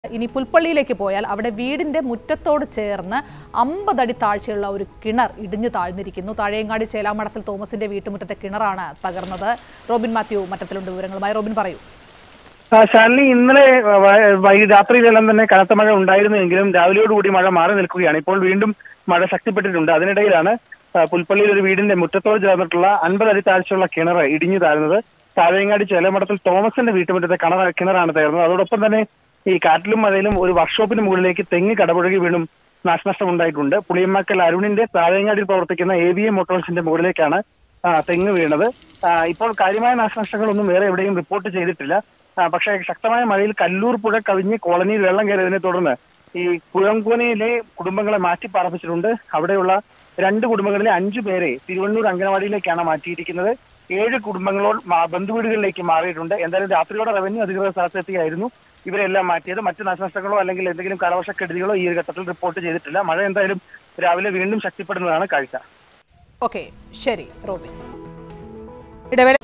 ഇനി പുൽപ്പള്ളിയിലേക്ക് പോയാൽ അവിടെ വീടിന്റെ മുറ്റത്തോട് ചേർന്ന് അമ്പതടി താഴ്ചയുള്ള ഒരു കിണർ ഇടിഞ്ഞു താഴ്ന്നിരിക്കുന്നു താഴേങ്ങാടി ചേലാമഠത്തിൽ തോമസിന്റെ വീട്ടുമുറ്റത്തെ കിണറാണ് തകർന്നത് റോബിൻ മാത്യു മറ്റത്തിലുണ്ട് വിവരങ്ങളുമായി റോബിൻ പറയൂ ആ, ശാലിനി ഇന്നലെ വ- വൈകി രാത്രിയിലെല്ലാം തന്നെ കനത്ത മഴ ഉണ്ടായിരുന്നുവെങ്കിലും രാവിലെയോടുകൂടി മഴ മാറി നിൽക്കുകയാണ് ഇപ്പോൾ വീണ്ടും മഴ ശക്തിപ്പെട്ടിട്ടുണ്ട് അതിനിടയിലാണ് ആ, പുൽപ്പള്ളിയിൽ ഒരു വീടിന്റെ മുറ്റത്തോട് ചേർന്നിട്ടുള്ള അൻപത് അടി താഴ്ചയുള്ള കിണർ ഇടിഞ്ഞു താഴ്ന്നത് താഴെങ്ങാടി ചേലമഠത്തിൽ തോമസിന്റെ വീട്ടുമുറ്റത്തെ കിണർ കിണറാണ് തകർന്നത് അതോടൊപ്പം തന്നെ ഈ കാറ്റിലും മഴയിലും ഒരു വർക്ക്ഷോപ്പിന് മുകളിലേക്ക് തെങ്ങ് കടപുഴകി വീണും നാശനഷ്ടം ഉണ്ടായിട്ടുണ്ട് പുളിയമ്മക്കൽ അരുണിന്റെ താഴെങ്ങാടിയിൽ പ്രവർത്തിക്കുന്ന എ ബി എ മോട്ടോഴ്സിന്റെ മുകളിലേക്കാണ് ആ, തെങ്ങ് വീണത് ആ, ഇപ്പോൾ കാര്യമായ നാശനഷ്ടങ്ങളൊന്നും വേറെ എവിടെയും റിപ്പോർട്ട് ചെയ്തിട്ടില്ല ആ, പക്ഷേ ശക്തമായ മഴയിൽ കല്ലൂർ പുഴ കവിഞ്ഞ് കോളനിയിൽ വെള്ളം കയറിയതിനെ തുടർന്ന് ഈ പുഴങ്കോനയിലെ കുടുംബങ്ങളെ മാറ്റി പാർപ്പിച്ചിട്ടുണ്ട് അവിടെയുള്ള രണ്ട് കുടുംബങ്ങളിലെ അഞ്ചു പേരെ തിരുവണ്ണൂർ അംഗനവാടിയിലേക്കാണ് മാറ്റിയിരിക്കുന്നത് ഏഴ് കുടുംബങ്ങളോട് മാ- ബന്ധുവീടുകളിലേക്ക് മാറിയിട്ടുണ്ട് എന്തായാലും രാത്രിയോടെ റവന്യൂ അധികൃതർ സ്ഥലത്തെത്തിയായിരുന്നു ഇവരെല്ലാം മാറ്റിയത് മറ്റ് നാശനഷ്ടങ്ങളോ അല്ലെങ്കിൽ എന്തെങ്കിലും കാലവർഷക്കെടുതികളോ ഈ ഒരു ഘട്ടത്തിൽ റിപ്പോർട്ട് ചെയ്തിട്ടില്ല മഴ എന്തായാലും രാവിലെ വീണ്ടും ശക്തിപ്പെടുന്നതാണ് കാഴ്ച ഓക്കെ ശരി റോബിൻ ഇടവേള